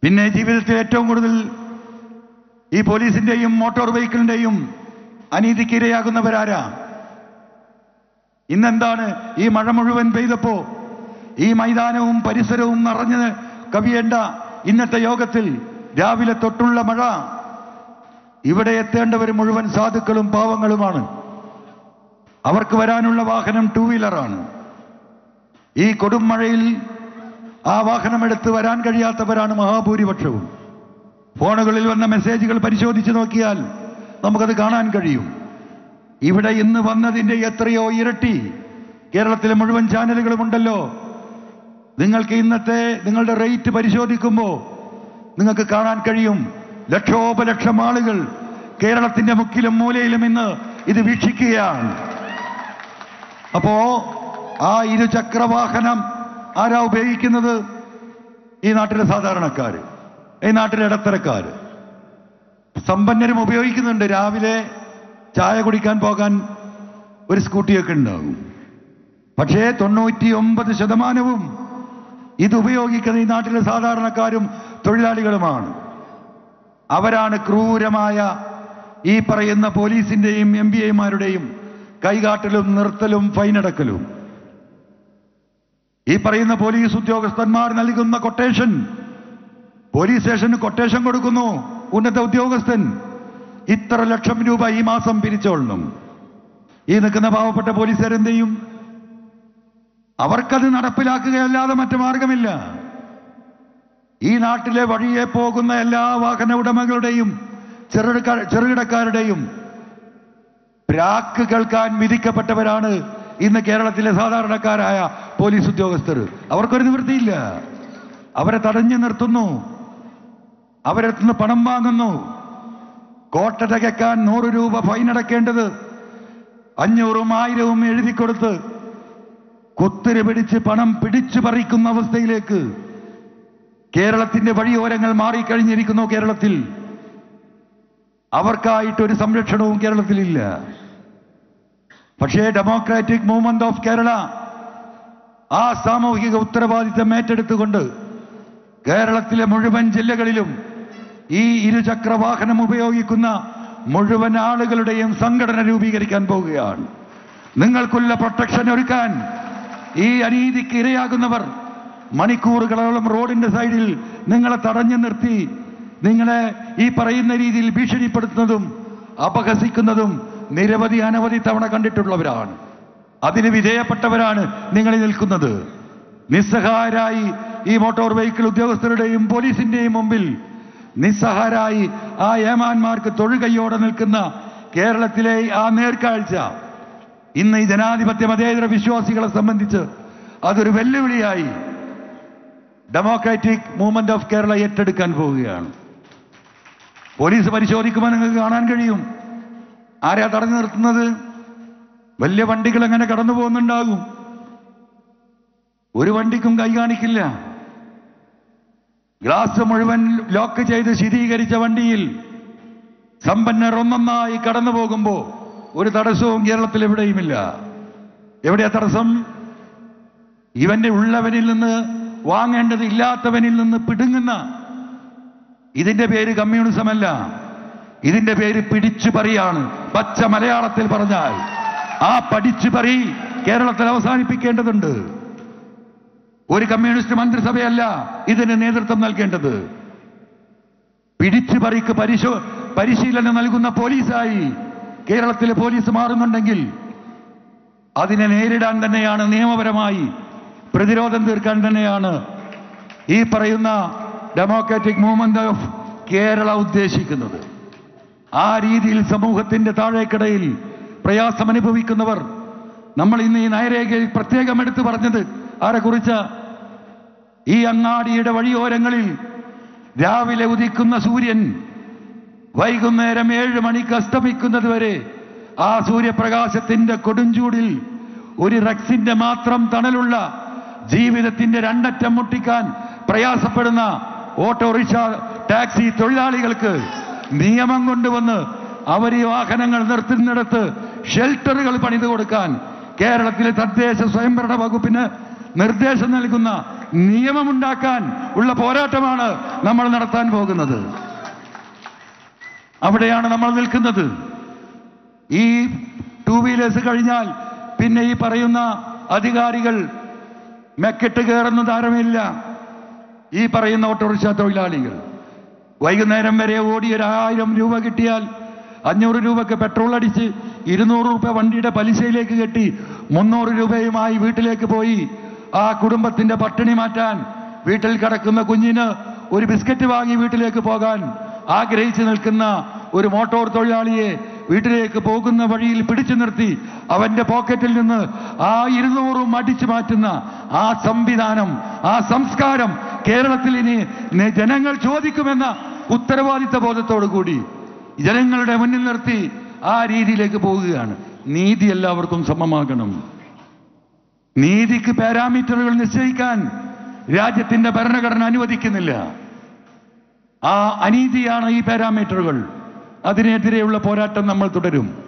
പിന്നെ ജീവിതത്തിൽ ഏറ്റവും കൂടുതൽ ഈ പോലീസിന്റെയും മോട്ടോർ വെഹിക്കിളിന്റെയും അനീതിക്ക് ഇരയാകുന്നവരാരാ ഇന്നെന്താണ് ഈ മഴ മുഴുവൻ പെയ്തപ്പോ ഈ മൈതാനവും പരിസരവും നിറഞ്ഞ് കവിയേണ്ട ഇന്നത്തെ യോഗത്തിൽ രാവിലെ തൊട്ടുള്ള മഴ ഇവിടെ എത്തേണ്ടവർ മുഴുവൻ സാധുക്കളും പാവങ്ങളുമാണ് അവർക്ക് വരാനുള്ള വാഹനം ടൂ വീലറാണ് ഈ കൊടും മഴയിൽ ആ വാഹനം എടുത്ത് വരാൻ കഴിയാത്തവരാണ് മഹാഭൂരിപക്ഷവും ഫോണുകളിൽ വന്ന മെസ്സേജുകൾ പരിശോധിച്ച് നോക്കിയാൽ നമുക്കത് കാണാൻ കഴിയും ഇവിടെ ഇന്ന് വന്നതിന്റെ എത്രയോ ഇരട്ടി കേരളത്തിലെ മുഴുവൻ ചാനലുകളും ഉണ്ടല്ലോ നിങ്ങൾക്ക് ഇന്നത്തെ നിങ്ങളുടെ റേറ്റ് പരിശോധിക്കുമ്പോൾ നിങ്ങൾക്ക് കാണാൻ കഴിയും ലക്ഷോപലക്ഷം ആളുകൾ കേരളത്തിന്റെ മുക്കിലും മൂലയിലും ഇന്ന് ഇത് വീക്ഷിക്കുകയാണ് അപ്പോ ആ ഇരുചക്രവാഹനം ആരാ ഉപയോഗിക്കുന്നത് ഈ നാട്ടിലെ സാധാരണക്കാര് ഈ നാട്ടിലെ ഇടത്തരക്കാര് സമ്പന്നരും ഉപയോഗിക്കുന്നുണ്ട് രാവിലെ ചായ കുടിക്കാൻ പോകാൻ ഒരു സ്കൂട്ടിയൊക്കെ ഉണ്ടാകും പക്ഷേ തൊണ്ണൂറ്റി ഒമ്പത് ശതമാനവും ഇത് ഉപയോഗിക്കുന്ന ഈ നാട്ടിലെ സാധാരണക്കാരും തൊഴിലാളികളുമാണ് അവരാണ് ക്രൂരമായ ഈ പറയുന്ന പോലീസിന്റെയും എം ബി എമാരുടെയും കൈകാട്ടലും നിർത്തലും ഫൈനടക്കലും ഈ പറയുന്ന പോലീസ് ഉദ്യോഗസ്ഥന്മാർ നൽകുന്ന കൊട്ടേഷൻ പോലീസ് സ്റ്റേഷന് കൊട്ടേഷൻ കൊടുക്കുന്നു ഉന്നത ഉദ്യോഗസ്ഥൻ ഇത്ര ലക്ഷം രൂപ ഈ മാസം പിരിച്ചോളണം ഈ നിൽക്കുന്ന പാവപ്പെട്ട പോലീസുകാർ എന്ത് ചെയ്യും അവർക്കത് നടപ്പിലാക്കുകയല്ലാതെ മറ്റു മാർഗമില്ല ഈ നാട്ടിലെ വഴിയെ പോകുന്ന എല്ലാ വാഹന ഉടമകളുടെയും ചെറുകിടക്കാ ചെറുകിടക്കാരുടെയും പ്രാക്ക് കേൾക്കാൻ വിധിക്കപ്പെട്ടവരാണ് ഇന്ന് കേരളത്തിലെ സാധാരണക്കാരായ പോലീസ് ഉദ്യോഗസ്ഥർ അവർക്കൊരു നിവൃത്തിയില്ല അവരെ തടഞ്ഞു നിർത്തുന്നു അവരെ നിന്ന് പണം വാങ്ങുന്നു കോട്ട തികക്കാൻ നൂറ് രൂപ ഫൈൻ അടക്കേണ്ടത് അഞ്ഞൂറും ആയിരവും എഴുതി കൊടുത്ത് കുത്തിരി പിടിച്ച് പണം പിടിച്ചു പറിക്കുന്ന അവസ്ഥയിലേക്ക് കേരളത്തിന്റെ വഴിയോരങ്ങൾ മാറിക്കഴിഞ്ഞിരിക്കുന്നു കേരളത്തിൽ അവർക്കായിട്ട് ഒരു സംരക്ഷണവും കേരളത്തിലില്ല പക്ഷേ ഡെമോക്രാറ്റിക് മൂവ്മെന്റ് ഓഫ് കേരള ആ സാമൂഹിക ഉത്തരവാദിത്തം ഏറ്റെടുത്തുകൊണ്ട് കേരളത്തിലെ മുഴുവൻ ജില്ലകളിലും ഈ ഇരുചക്ര വാഹനം ഉപയോഗിക്കുന്ന മുഴുവൻ ആളുകളുടെയും സംഘടന രൂപീകരിക്കാൻ പോവുകയാണ് നിങ്ങൾക്കുള്ള പ്രൊട്ടക്ഷൻ ഒരുക്കാൻ ഈ അനീതിക്ക് ഇരയാകുന്നവർ മണിക്കൂറുകളോളം റോഡിന്റെ സൈഡിൽ നിങ്ങളെ തടഞ്ഞു നിർത്തി നിങ്ങളെ ഈ പറയുന്ന രീതിയിൽ ഭീഷണിപ്പെടുത്തുന്നതും അപഹസിക്കുന്നതും നിരവധി അനവധി തവണ കണ്ടിട്ടുള്ളവരാണ് അതിന് വിധേയപ്പെട്ടവരാണ് നിങ്ങളിൽ നിൽക്കുന്നത് നിസ്സഹായരായി ഈ മോട്ടോർ വെഹിക്കിൾ ഉദ്യോഗസ്ഥരുടെയും പോലീസിന്റെയും മുമ്പിൽ നിസ്സഹാരായി ആ ഏമാന്മാർക്ക് തൊഴുകൈയോടെ നിൽക്കുന്ന കേരളത്തിലെ ആ നേർക്കാഴ്ച ഇന്ന് ഈ ജനാധിപത്യ മതേതര വിശ്വാസികളെ സംബന്ധിച്ച് അതൊരു വെല്ലുവിളിയായി ഡെമോക്രാറ്റിക് മൂവ്മെന്റ് ഓഫ് കേരള ഏറ്റെടുക്കാൻ പോവുകയാണ് പോലീസ് പരിശോധിക്കുമ്പോൾ നിങ്ങൾക്ക് കാണാൻ കഴിയും ആരാ തടഞ്ഞു നിർത്തുന്നത് വലിയ വണ്ടികൾ അങ്ങനെ കടന്നു പോകുന്നുണ്ടാകും ഒരു വണ്ടിക്കും കൈ കാണിക്കില്ല ഗ്ലാസ് മുഴുവൻ ലോക്ക് ചെയ്ത് ശീതീകരിച്ച വണ്ടിയിൽ സമ്പന്നർ ഒന്നൊന്നായി കടന്നു പോകുമ്പോ ഒരു തടസ്സവും കേരളത്തിൽ എവിടെയുമില്ല എവിടെയാ തടസ്സം ഇവന്റെ ഉള്ളവനിൽ നിന്ന് വാങ്ങേണ്ടത് ഇല്ലാത്തവനിൽ നിന്ന് പിടുങ്ങുന്ന ഇതിന്റെ പേര് കമ്മ്യൂണിസം അല്ല ഇതിന്റെ പേര് പിടിച്ചു പറിയാണ് പച്ച മലയാളത്തിൽ പറഞ്ഞാൽ ആ പഠിച്ചു പറി കേരളത്തിൽ അവസാനിപ്പിക്കേണ്ടതുണ്ട് ഒരു കമ്മ്യൂണിസ്റ്റ് മന്ത്രിസഭയല്ല ഇതിന് നേതൃത്വം നൽകേണ്ടത് പിടിച്ചു പറിക്ക് പരിശോ പരിശീലനം നൽകുന്ന പോലീസായി കേരളത്തിലെ പോലീസ് മാറുന്നുണ്ടെങ്കിൽ അതിനെ നേരിടാൻ തന്നെയാണ് നിയമപരമായി പ്രതിരോധം തീർക്കാൻ തന്നെയാണ് ഈ പറയുന്ന ഡെമോക്രാറ്റിക് മൂവ്മെന്റ് ഓഫ് കേരള ഉദ്ദേശിക്കുന്നത് ആ രീതിയിൽ സമൂഹത്തിന്റെ താഴേക്കിടയിൽ പ്രയാസം അനുഭവിക്കുന്നവർ നമ്മൾ ഇന്ന് ഈ നയരേഖയിൽ പ്രത്യേകം എടുത്തു പറഞ്ഞത് ആരെ കുറിച്ച് ഈ അങ്ങാടിയുടെ വഴിയോരങ്ങളിൽ രാവിലെ ഉദിക്കുന്ന സൂര്യൻ വൈകുന്നേരം ഏഴ് മണിക്ക് അസ്തമിക്കുന്നത് വരെ ആ സൂര്യപ്രകാശത്തിന്റെ കൊടുംചൂടിൽ ഒരു റക്സിന്റെ മാത്രം തണലുള്ള ജീവിതത്തിന്റെ രണ്ടറ്റം മുട്ടിക്കാൻ പ്രയാസപ്പെടുന്ന ഓട്ടോറിക്ഷ ടാക്സി തൊഴിലാളികൾക്ക് നിയമം കൊണ്ടുവന്ന് അവർ ഈ വാഹനങ്ങൾ നിർത്തുന്നിടത്ത് ഷെൽട്ടറുകൾ പണിതു കൊടുക്കാൻ കേരളത്തിലെ തദ്ദേശ സ്വയംഭരണ വകുപ്പിന് നിർദ്ദേശം നൽകുന്ന നിയമമുണ്ടാക്കാൻ ഉള്ള പോരാട്ടമാണ് നമ്മൾ നടത്താൻ പോകുന്നത് അവിടെയാണ് നമ്മൾ നിൽക്കുന്നത് ഈ ടൂ വീലേഴ്സ് കഴിഞ്ഞാൽ പിന്നെ ഈ പറയുന്ന അധികാരികൾ മെക്കിട്ട് കയറുന്ന താരമില്ല ഈ പറയുന്ന ഓട്ടോറിക്ഷ തൊഴിലാളികൾ വൈകുന്നേരം വരെ ഓടി ഒരു ആയിരം രൂപ കിട്ടിയാൽ അഞ്ഞൂറ് രൂപക്ക് പെട്രോൾ അടിച്ച് ഇരുന്നൂറ് രൂപ വണ്ടിയുടെ പലിശയിലേക്ക് കെട്ടി മുന്നൂറ് രൂപയുമായി വീട്ടിലേക്ക് പോയി ആ കുടുംബത്തിന്റെ പട്ടിണി മാറ്റാൻ വീട്ടിൽ കിടക്കുന്ന കുഞ്ഞിന് ഒരു ബിസ്ക്കറ്റ് വാങ്ങി വീട്ടിലേക്ക് പോകാൻ ആഗ്രഹിച്ചു നിൽക്കുന്ന ഒരു മോട്ടോർ തൊഴിലാളിയെ വീട്ടിലേക്ക് പോകുന്ന വഴിയിൽ പിടിച്ചു നിർത്തി അവന്റെ പോക്കറ്റിൽ നിന്ന് ആ ഇരുന്നൂറും അടിച്ചു മാറ്റുന്ന ആ സംവിധാനം ആ സംസ്കാരം കേരളത്തിൽ ഇനി നെ- ജനങ്ങൾ ചോദിക്കുമെന്ന ഉത്തരവാദിത്ത ബോധത്തോടു കൂടി ജനങ്ങളുടെ മുന്നിൽ നിർത്തി ആ രീതിയിലേക്ക് പോവുകയാണ് നീതി എല്ലാവർക്കും സമമാകണം നീതിക്ക് പാരാമീറ്ററുകൾ നിശ്ചയിക്കാൻ രാജ്യത്തിന്റെ ഭരണഘടന അനുവദിക്കുന്നില്ല ആ അനീതിയാണ് ഈ പാരാമീറ്ററുകൾ അതിനെതിരെയുള്ള പോരാട്ടം നമ്മൾ തുടരും